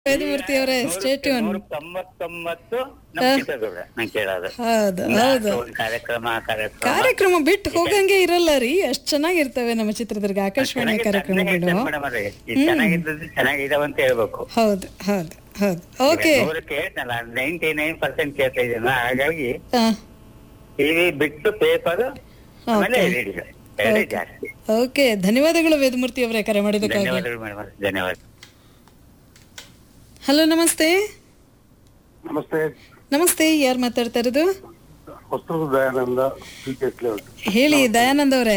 ವೇದಮೂರ್ತಿ ಅವರೇ ಸ್ಟೇಟ್ಯೂನ್ ನೂರ ತೊಂಬತ್ತೊಂಬತ್ತು ನಮ್ಮ ಚಿತ್ರದುರ್ಗ ನಂಗೆ ಕೇಳೋದು ಹೌದು ಹೌದು ಒಂದು ಕಾರ್ಯಕ್ರಮ ಕಾರ್ಯಕ್ರಮ ಕಾರ್ಯಕ್ರಮ ಬಿಟ್ಟು ಹೋಗಂಗೆ ಇರಲ್ಲ ರೀ ಅಷ್ಟ್ ಚೆನ್ನಾಗಿರ್ತವೆ ನಮ್ಮ ಚಿತ್ರದುರ್ಗ ಆಕಾಶವಾಣಿ ಕಾರ್ಯಕ್ರಮಗಳು ಮೇಡಮ್ ಅವ್ರೆ ಈ ಚೆನ್ನಾಗಿದ್ದದ್ದು ಚೆನ್ನಾಗಿದಾವ ಅಂತ ಹೇಳ್ಬೇಕು ಹೌದು ಹೌದು ಹೌದು ಓಕೆ ನೂರಕ್ಕೆ ಹೇಳ್ತಲ್ಲ ನೈಂಟಿ ನೈನ್ ಪರ್ಸೆಂಟ್ ಕೇಳ್ತಾ ಇದ್ದೀನ ಹಾಗಾಗಿ ಟಿವಿ ಬಿಟ್ಟು ಪೇಪರ್ ಆಮೇಲೆ ರೇಡಿಯೋ ಎರಡೇ ಜಾಸ್ತಿ ಓಕೆ ಧನ್ಯವಾದಗಳು ವೇದಮೂರ್ತಿ ಅವರೇ ಕರೆ ಮಾಡಿದ್ದಕ್ಕಾಗಿ ಧನ್ಯವಾದಗಳು ಮೇಡಮ್ ಧನ್ಯವಾದ ಹಲೋ ನಮಸ್ತೆ ನಮಸ್ತೆ ನಮಸ್ತೆ ಯಾರು ಮಾತಾಡ್ತಾ ಇರೋದು Hosur Dayananda P K layout ಹೇಳಿ ದಯಾನಂದ್ ಅವರೇ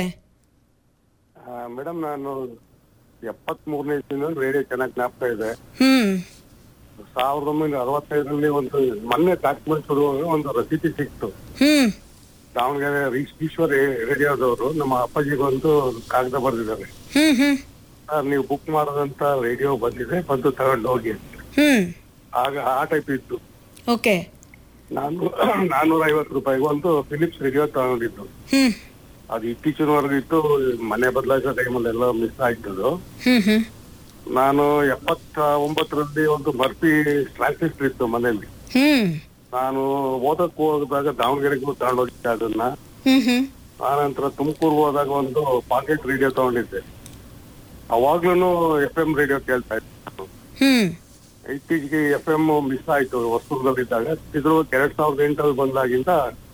ಮೇಡಮ್ ನಾನು ಎಪ್ಪತ್ತ್ ಮೂರನೇ ರೇಡಿಯೋ ಚೆನ್ನಾಗಿ ಜ್ಞಾಪಕ ಇದೆ ಹ್ಮ್ ಸಾವಿರದ ಒಂಬೈನೂರ ಅರವತ್ತೈದರಲ್ಲಿ ಒಂದು ಮೊನ್ನೆ ಡಾಕ್ಯುಮೆಂಟ್ ಶುರುವಾಗ ಒಂದು ರಸೀತಿ ಸಿಕ್ತು ಹ್ಮ್ ದಾವಣಗೆರೆ ರೀಶ್ ಈಶ್ವರ್ ರೇಡಿಯೋದವರು ನಮ್ಮ ಅಪ್ಪಾಜಿಗೊಂದು ಕಾಗದ ಬರೆದಿದ್ದಾರೆ ಹ್ಮ್ ಹ್ಮ್ ಸರ್ ನೀವು ಬುಕ್ ಮಾಡೋದಂತ ರೇಡಿಯೋ ಬಂದಿದೆ ಬಂದು ತಗೊಂಡು ಹೋಗಿ ಅಂತ. ಹ್ಮ್ ಆಗ ಆ ಟೈಪ್ ಇತ್ತು ಓಕೆ ನಾನು ನಾನ್ನೂರ ಐವತ್ತು ರೂಪಾಯಿಗೆ ಒಂದು ಫಿಲಿಪ್ಸ್ ರೇಡಿಯೋ ತಗೊಂಡಿದ್ದು ಹ್ಮ್ ಅದು ಇತ್ತೀಚಿನವರೆಗೂ ಇತ್ತು ಮನೆ ಬದಲಾಯಿಸೋ ಟೈಮಲ್ಲಿ ಎಲ್ಲ ಮಿಸ್ ಆಯ್ತದು ಹ್ಮ್ ಹ್ಮ್ ನಾನು ಎಪ್ಪತ್ತ ಒಂಬತ್ತರಲ್ಲಿ ಒಂದು ಮರ್ಪಿ ಟ್ರಾನ್ಸಿಸ್ಟರ್ ಇತ್ತು ಮನೆಯಲ್ಲಿ ಹ್ಮ್ ನಾನು ಓದಕ್ ಹೋದಾಗ ದಾವಣಗೆರೆಗೂ ತಗೊಂಡೋಗಿದ್ದೆ ಅದನ್ನ ಹ್ಮ್ ಹ್ಮ್ ಆನಂತರ ತುಮಕೂರು ಹೋದಾಗ ಒಂದು ಪಾಕೆಟ್ ರೇಡಿಯೋ ತಗೊಂಡಿದ್ದೆ ಅವಾಗ್ಲೂ ಎಫ್ ಎಂ ರೇಡಿಯೋ ಕೇಳ್ತಾ ಇದ್ದೆ ನಾನು. ಹ್ಮ್ ಇತ್ತೀಚೆಗೆ ಎಫ್ ಎಂ ಮಿಸ್ ಆಯ್ತು ಹೊಸೂರದಲ್ಲಿದ್ದಾಗ ಇದ್ರ ಎರಡ್ ಸಾವಿರದ ಎಂಟರಲ್ಲಿ ಬಂದಾಗಿಂದ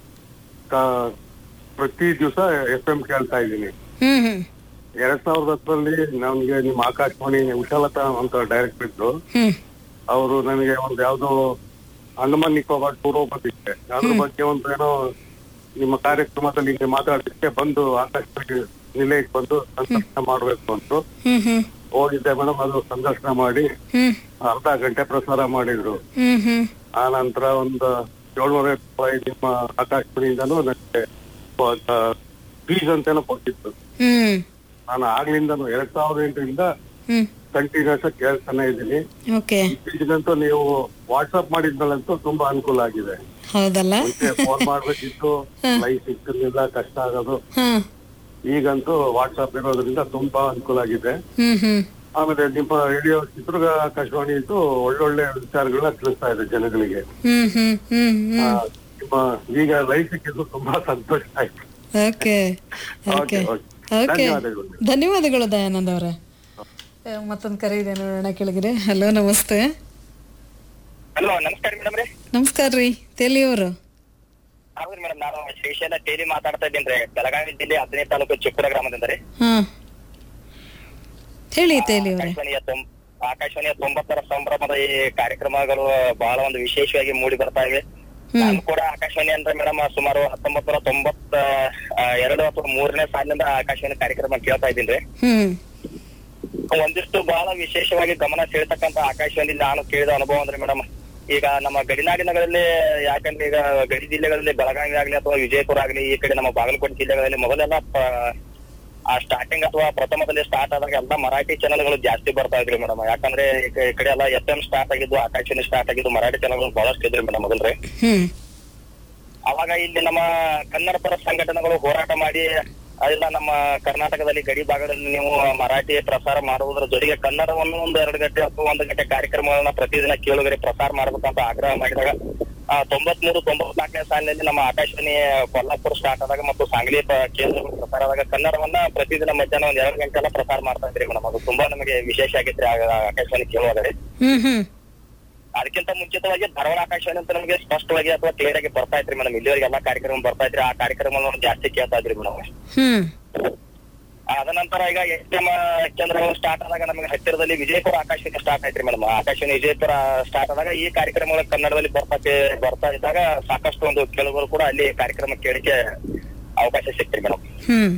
ಕ- ಪ್ರತಿ ದಿವಸ ಎಫ್ ಎಂ ಕೇಳ್ತಾ ಇದ್ದೀನಿ ಹ್ಮ್ ಹ್ಮ್ ಎರಡ್ ಸಾವಿರದ ಹತ್ತರಲ್ಲಿ ನಮ್ಗೆ ನಿಮ್ಮ ಆಕಾಶವಾಣಿ ಉಷಾಲತಾ ಅಂತ ಡೈರೆಕ್ಟರ್ ಇದ್ರು ಹ್ಮ್ ಅವರು ನನಗೆ ಒಂದು ಯಾವ್ದೋ ಅಂಡಮಾನ್ ನಿಕೋಬಾರ್ ಟೂರ್ ಬಂದಿದ್ದೆ ಅದ್ರ ಬಗ್ಗೆ ಒಂದು ಏನೋ ನಿಮ್ಮ ಕಾರ್ಯಕ್ರಮದಲ್ಲಿ ಹಿಂಗೆ ಮಾತಾಡಲಿಕ್ಕೆ ಬಂದು ಆಕಾಶವಾಣಿ ನಿಲಯಕ್ಕೆ ಬಂದು ಸಂದರ್ಶನ ಮಾಡ್ಬೇಕು ಅಂತ ಹ್ಮ್ ಹ್ಮ್ ಹೋಗಿದ್ದೆ ಮೇಡಮ್ ಅದು ಸಂದರ್ಶನ ಮಾಡಿ ಹ್ಮ್ ಅರ್ಧ ಗಂಟೆ ಪ್ರಸಾರ ಮಾಡಿದ್ರು ಹ್ಮ್ ಹ್ಮ್ ಆ ನಂತರ ಒಂದು ಏಳ್ನೂರ ರೂಪಾಯಿ ನಿಮ್ಮ ಆಕಾಶವಾಣಿಯಿಂದನೂ ನನಗೆ ಫೀಸ್ ಅಂತೇನೋ ಕೊಟ್ಟಿತ್ತು ಹ್ಮ್ ನಾನು ಆಗ್ಲಿಂದನು ಎರಡ್ ಸಾವಿರದ ಎಂಟರಿಂದ ಹ್ಮ್ ಕಂಟಿನ್ಯೂಸ್ ಆಗಿ ಕೇಳ್ತಾನೆ ಇದ್ದೀನಿ ಓಕೆ ಇತ್ತೀಚೆಗಂತೂ ನೀವು ವಾಟ್ಸ್ಆಪ್ ಮಾಡಿದ್ಮೇಲಂತೂ ತುಂಬಾ ಅನುಕೂಲ ಆಗಿದೆ ಹೌದಲ್ಲ ಮುಂಚೆ ಫೋನ್ ಮಾಡ್ಬೇಕಿತ್ತು ಲೈವ್ ಸಿಗ್ತಿರ್ಲಿಲ್ಲ ಕಷ್ಟ ಆಗೋದು ಹಾ ಈಗಂತೂ ವಾಟ್ಸ್ಆಪ್ ಇರೋದ್ರಿಂದ ತುಂಬಾ ಅನುಕೂಲ ಆಗಿದೆ ಹ್ಮ್ ಹ್ಮ್ ಆಮೇಲೆ ನಿಮ್ಮ ರೇಡಿಯೋ ಚಿತ್ರದುರ್ಗ ಆಕಾಶವಾಣಿ ಇದ್ದು ಒಳ್ಳೊಳ್ಳೆ ವಿಚಾರಗಳನ್ನ ತಿಳಿಸ್ತಾ ಇದೆ ಜನಗಳಿಗೆ ಹ್ಮ್ ಹ್ಮ್ ಹ್ಮ್ ಆ, ಹ್ಮ್ ನಿಮ್ಮ ಈಗ ಲೈವ್ ಸಿಕ್ಕಿದ್ದು ತುಂಬಾ ಸಂತೋಷ ಆಯ್ತು okay okay okay, okay. Okay ಧನ್ಯವಾದಗಳು. ಧನ್ಯವಾದಗಳು ದಯಾನಂದ್ ಅವರೇ ಮತ್ತೊಂದು ಕರೆ ಇದೆ ನೋಡೋಣ ಕೆಳಗಿದೆ ಹಲೋ ನಮಸ್ತೆ ಹಲೋ ನಮಸ್ಕಾರ ಮೇಡಮ್ ರೀ ನಮಸ್ಕಾರ ರೀ ತೆಲಿಯವರು ಹೌದು ಮೇಡಮ್ ನಾನು ಶ್ರೀಶೈಲ ಟೇಲಿ ಮಾತಾಡ್ತಾ ಇದ್ದೀನಿ ರೀ ಬೆಳಗಾವಿ ಜಿಲ್ಲೆ ಹದಿನೈದು ತಾಲೂಕು ಚಿಕ್ಕೂರ ಗ್ರಾಮದಿಂದ ರೀ ಹಾ ಹೇಳಿ ತೆಲಿಯವರೇ ಆಕಾಶವಾಣಿಯ ತೊಂ- ಆಕಾಶವಾಣಿಯ ತೊಂಬತ್ತರ ಸಂಭ್ರಮದ ಈ ಕಾರ್ಯಕ್ರಮಗಳು ಬಹಳ ಒಂದು ವಿಶೇಷವಾಗಿ ಮೂಡಿ ಬರ್ತಾ ಇವೆ ನಾನು ಕೂಡ ಆಕಾಶವಾಣಿ ಅಂದ್ರೆ ಮೇಡಮ್ ಸುಮಾರು ಹತ್ತೊಂಬತ್ ನೂರ ತೊಂಬತ್ತ ಆ, ಎರಡು ಅಥವಾ ಮೂರನೇ ಸಾಲಿನಿಂದ ಆಕಾಶವಾಣಿ ಕಾರ್ಯಕ್ರಮ ಕೇಳ್ತಾ ಇದ್ದೀನಿ ರೀ ಹ್ಮ್ ಒಂದಿಷ್ಟು ಬಹಳ ವಿಶೇಷವಾಗಿ ಗಮನ ಸೆಳೆತಕ್ಕಂತ ಆಕಾಶವಾಣಿ ನಾನು ಕೇಳಿದ ಅನುಭವ ಅಂದ್ರೆ ಮೇಡಮ್ ಈಗ ನಮ್ಮ ಗಡಿನಾಡಿನಗಳಲ್ಲಿ ಯಾಕಂದ್ರೆ ಈಗ ಗಡಿ ಜಿಲ್ಲೆಗಳಲ್ಲಿ ಬೆಳಗಾವಿ ಆಗ್ಲಿ ಅಥವಾ ವಿಜಯಪುರ ಆಗ್ಲಿ ಈ ಕಡೆ ನಮ್ಮ ಬಾಗಲಕೋಟೆ ಜಿಲ್ಲೆಗಳಲ್ಲಿ ಮೊದಲೆಲ್ಲ ಪ- ಆ ಸ್ಟಾರ್ಟಿಂಗ್ ಅಥವಾ ಪ್ರಥಮದಲ್ಲಿ ಸ್ಟಾರ್ಟ್ ಆದಾಗ ಎಲ್ಲ ಮರಾಠಿ ಚಾನೆಲ್ಗಳು ಜಾಸ್ತಿ ಬರ್ತಾ ಇದ್ರಿ ಮೇಡಮ್ ಯಾಕಂದ್ರೆ ಈ ಕ- ಈ ಕಡೆ ಎಲ್ಲ ಎಫ್ ಎಂ ಸ್ಟಾರ್ಟ್ ಆಗಿದ್ದು ಆಕಾಶವಾಣಿ ಸ್ಟಾರ್ಟ್ ಆಗಿದ್ದು ಮರಾಠಿ ಚಾನೆಲ್ಗಳು ಬಹಳಷ್ಟು ಇದ್ರಿ ಮೇಡಮ್ ಮೊದಲ್ರಿ ಹ್ಮ್ ಅವಾಗ ಇಲ್ಲಿ ನಮ್ಮ ಕನ್ನಡ ಪರ ಸಂಘಟನೆಗಳು ಹೋರಾಟ ಮಾಡಿ ಅದೆಲ್ಲ ನಮ್ಮ ಕರ್ನಾಟಕದಲ್ಲಿ ಗಡಿ ಭಾಗದಲ್ಲಿ ನೀವು ಮರಾಠಿ ಪ್ರಸಾರ ಮಾಡುವುದರ ಜೊತೆಗೆ ಕನ್ನಡವನ್ನು ಒಂದು ಎರಡು ಗಂಟೆ ಅಥವಾ ಒಂದು ಗಂಟೆ ಕಾರ್ಯಕ್ರಮಗಳನ್ನ ಪ್ರತಿದಿನ ಕೇಳುಗರೆ ಪ್ರಸಾರ ಮಾಡ್ಬೇಕಂತ ಆಗ್ರಹ ಮಾಡಿದಾಗ ಆ, ತೊಂಬತ್ಮೂರು ತೊಂಬತ್ನಾಲ್ಕನೇ ಸಾಲಿನಲ್ಲಿ ನಮ್ಮ ಆಕಾಶವಾಣಿ ಕೊಲ್ಲಾಪುರ ಸ್ಟಾರ್ಟ್ ಆದಾಗ ಮತ್ತು ಸಾಂಗ್ಲಿ ಪ- ಕೇಂದ್ರಗಳು ಪ್ರಸಾರ ಆದಾಗ ಕನ್ನಡವನ್ನ ಪ್ರತಿದಿನ ಮಧ್ಯಾಹ್ನ ಒಂದ್ ಎರಡು ಗಂಟೆ ಎಲ್ಲ ಪ್ರಸಾರ ಮಾಡ್ತಾ ಇದ್ರಿ ಮೇಡಮ್ ಅದು ತುಂಬಾ ನಮಗೆ ವಿಶೇಷ ಆಗೈತ್ರಿ ಆ ಆಕಾಶವಾಣಿ ಕೇಳುವಾಗ ರೀ. ಹ್ಮ್ ಹ್ಮ್ ಅದಕ್ಕಿಂತ ಮುಂಚಿತವಾಗಿ ಧಾರವಾಡ ಆಕಾಶವಾಣಿ ಅಂತ ನಮಗೆ ಸ್ಪಷ್ಟವಾಗಿ ಅಥವಾ ಕ್ಲಿಯರ್ ಆಗಿ ಬರ್ತಾ ಇದ್ರಿ ಮೇಡಮ್ ಇಲ್ಲಿವರೆಗೆ ಎಲ್ಲಾ ಕಾರ್ಯಕ್ರಮ ಬರ್ತಾ ಇದ್ರಿ ಆ ಕಾರ್ಯಕ್ರಮ ಜಾಸ್ತಿ ಕೇಳ್ತಾ ಇದ್ರಿ ಮೇಡಮ್ ಹ್ಮ್ ಅದ ನಂತರ ಈಗ ಎಸ್ ಎಂ ಕೇಂದ್ರಗಳು ಸ್ಟಾರ್ಟ್ ಆದಾಗ ನಮಗೆ ಹತ್ತಿರದಲ್ಲಿ ವಿಜಯಪುರ ಆಕಾಶವಾಣಿ ಸ್ಟಾರ್ಟ್ ಆಯ್ತ್ರಿ ಮೇಡಮ್ ಆಕಾಶವಾಣಿ ವಿಜಯಪುರ ಸ್ಟಾರ್ಟ್ ಆದಾಗ ಈ ಕಾರ್ಯಕ್ರಮಗಳು ಕನ್ನಡದಲ್ಲಿ ಬರ್ತಾ ಬರ್ತಾ ಇದ್ದಾಗ ಸಾಕಷ್ಟು ಒಂದು ಕೆಲವರು ಕೂಡ ಅಲ್ಲಿ ಕಾರ್ಯಕ್ರಮ ಕೇಳಿಕೆ ಅವಕಾಶ ಸಿಕ್ತ್ರಿ ಮೇಡಮ್ ಹ್ಮ್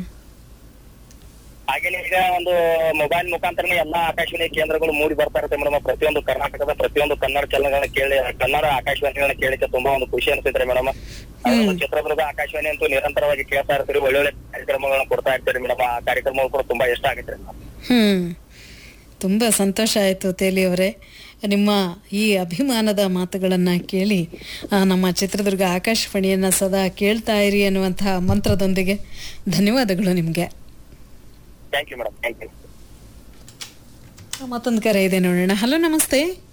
ಹಾಗೇನೆ ಈಗ ಒಂದು ಮೊಬೈಲ್ ಮುಖಾಂತರನೇ ಎಲ್ಲಾ ಆಕಾಶವಾಣಿ ಕೇಂದ್ರಗಳು ಮೂಡಿ ಬರ್ತಾ ಇರುತ್ತೆ ಮೇಡಮ್ ಪ್ರತಿಯೊಂದು ಕರ್ನಾಟಕದ ಪ್ರತಿಯೊಂದು ಕನ್ನಡ ಚಾನೆಲ್ಗಳನ್ನ ಕೇಳಿ ಕನ್ನಡ ಆಕಾಶವಾಣಿಗಳನ್ನ ಕೇಳಿಕ್ಕೆ ತುಂಬಾ ಒಂದು ಖುಷಿ ಅನಿಸಿದ್ರೆ ಮೇಡಮ್ ಚಿತ್ರದುರ್ಗ ಆಕಾಶವಾಣಿ ಅಂತೂ ನಿರಂತರವಾಗಿ ಕೇಳ್ತಾ ಇರ್ತೀರಿ ಒಳ್ಳೊಳ್ಳೆ ಕಾರ್ಯಕ್ರಮಗಳನ್ನ ಕೊಡ್ತಾ ಇರ್ತೀರಿ ಮೇಡಮ್ ಆ ಕಾರ್ಯಕ್ರಮಗಳು ಕೂಡ ತುಂಬಾ ಇಷ್ಟ ಆಗುತ್ತೆ ಹ್ಮ್ ತುಂಬ ಸಂತೋಷ ಆಯಿತು ತೇಲಿಯವರೇ ನಿಮ್ಮ ಈ ಅಭಿಮಾನದ ಮಾತುಗಳನ್ನು ಕೇಳಿ ಆ, ನಮ್ಮ ಚಿತ್ರದುರ್ಗ ಆಕಾಶವಾಣಿಯನ್ನು ಸದಾ ಕೇಳ್ತಾ ಇರಿ ಅನ್ನುವಂತಹ ಮಂತ್ರದೊಂದಿಗೆ ಧನ್ಯವಾದಗಳು ನಿಮಗೆ thank you madam thank you ಮತ್ತೊಂದು ಕರೆ ಇದೆ ನೋಡೋಣ ಹಲೋ ನಮಸ್ತೆ